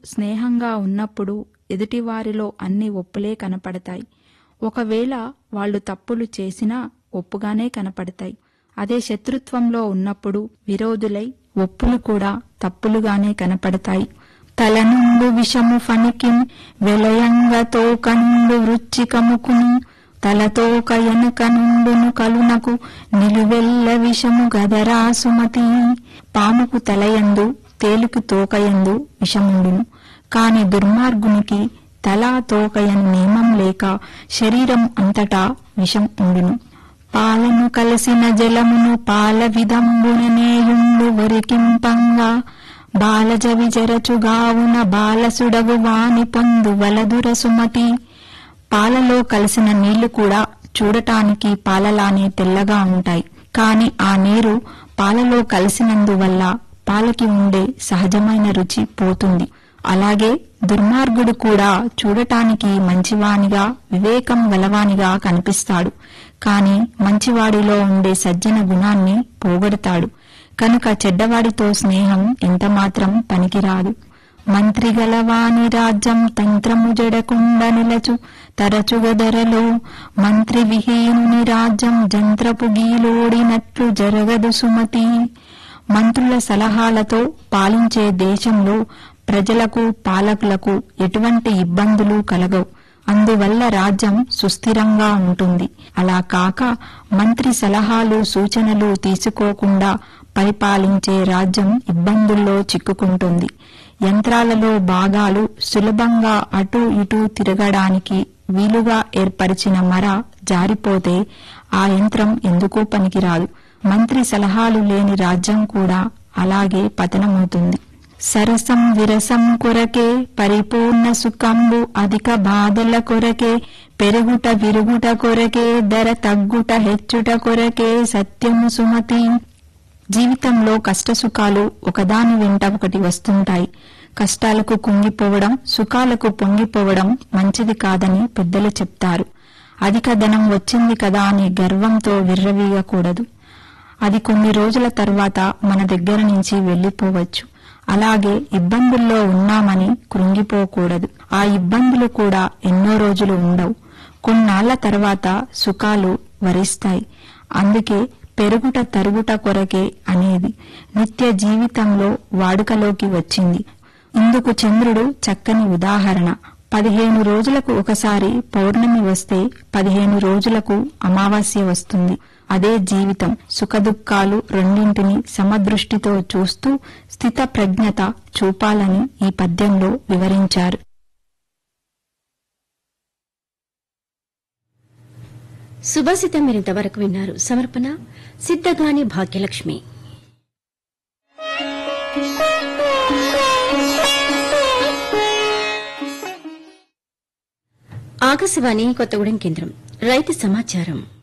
స్నేహంగా ఉన్నప్పుడు ఎదుటివారిలో అన్ని ఒప్పులే కనపడతాయి ఒకవేళ వాళ్ళు తప్పులు చేసినా ఒప్పుగానే కనపడతాయి అదే శత్రుత్వంలో ఉన్నప్పుడు విరోధులై ఒప్పులు కూడా తప్పులుగానే కనపడతాయి తలనుండు విషము ఫణికిం వెలయంగతో కనుండు వృచ్చికముకును తలతోక ఎనక నుండును కలునకు నిలువెల్ల విషము గదరా సుమతి పాముకు తలయందు తేలుకు తోకయందు విషముండును కాని దుర్మార్గునికి తల తోకయను నియమం లేక శరీరం అంతటా విషం ఉండును పాలను కలిసిన జలమును పాల విధంబుననేయుండు వరికింపంగా బాలజ విజరచుగావున బాలసుడగు వాని పొందు వలదుర సుమతి పాలలో కలిసిన నీళ్లు కూడా చూడటానికి పాలలానే తెల్లగా ఉంటాయి కాని ఆ నీరు పాలలో కలిసినందువల్ల పాలకి ఉండే సహజమైన రుచి పోతుంది అలాగే దుర్మార్గుడు కూడా చూడటానికి మంచివానిగా వివేకం గలవానిగా కనిపిస్తాడు కాని మంచివాడిలో ఉండే సజ్జన గుణాన్ని పోగొడతాడు కనుక చెడ్డవాడితో స్నేహం ఎంతమాత్రం పనికిరాదు మంత్రి గలవాని రాజ్యం తంత్రము జడకుండ నిలచు తరచుగదరలో మంత్రి విహీనుని రాజ్యం జంత్రపు గీలోడినట్లు జరగదు సుమతి మంత్రుల సలహాలతో పాలించే దేశంలో ప్రజలకు పాలకులకు ఎటువంటి ఇబ్బందులు కలగవు అందువల్ల రాజ్యం సుస్థిరంగా ఉంటుంది అలా కాక మంత్రి సలహాలు సూచనలు తీసుకోకుండా పరిపాలించే రాజ్యం ఇబ్బందుల్లో చిక్కుకుంటుంది యంత్రాలలో భాగాలు సులభంగా అటూ ఇటూ తిరగడానికి వీలుగా ఏర్పరిచిన మర జారిపోతే ఆ యంత్రం ఎందుకూ పనికిరాదు మంత్రి సలహాలు లేని రాజ్యం కూడా అలాగే పతనమవుతుంది సరసం విరసం కొరకే పరిపూర్ణ సుఖంబు అధిక బాధల కొరకే పెరుగుట విరుగుట కొరకే ధర తగ్గుట హెచ్చుట కొరకే సత్యము సుమతి జీవితంలో కష్టసుఖాలు ఒకదాని వెంట ఒకటి వస్తుంటాయి కష్టాలకు కుంగిపోవడం సుఖాలకు పొంగిపోవడం మంచిది కాదని పెద్దలు చెప్తారు అధిక ధనం వచ్చింది కదా అని గర్వంతో విర్రవీయకూడదు అది కొన్ని రోజుల తర్వాత మన దగ్గర నుంచి వెళ్లిపోవచ్చు అలాగే ఇబ్బందుల్లో ఉన్నామని కృంగిపోకూడదు ఆ ఇబ్బందులు కూడా ఎన్నో రోజులు ఉండవు కొన్నాళ్ల తర్వాత సుఖాలు వరిస్తాయి అందుకే పెరుగుట తరుగుట కొరకే అనేది నిత్య జీవితంలో వాడుకలోకి వచ్చింది ఇందుకు చంద్రుడు చక్కని ఉదాహరణ పదిహేను రోజులకు ఒకసారి పౌర్ణమి వస్తే పదిహేను రోజులకు అమావాస్య వస్తుంది అదే జీవితం సుఖదుఖాలు రెండింటిని సమదృష్టితో చూస్తూ స్థిత ప్రజ్ఞత చూపాలని ఈ పద్యంలో వివరించారు సుభాషితం మీరు ఇంతవరకు విన్నారు సమర్పణ సిద్ధగాని భాగ్యలక్ష్మి ఆకాశవాణి కొత్తగూడెం కేంద్రం రైతు సమాచారం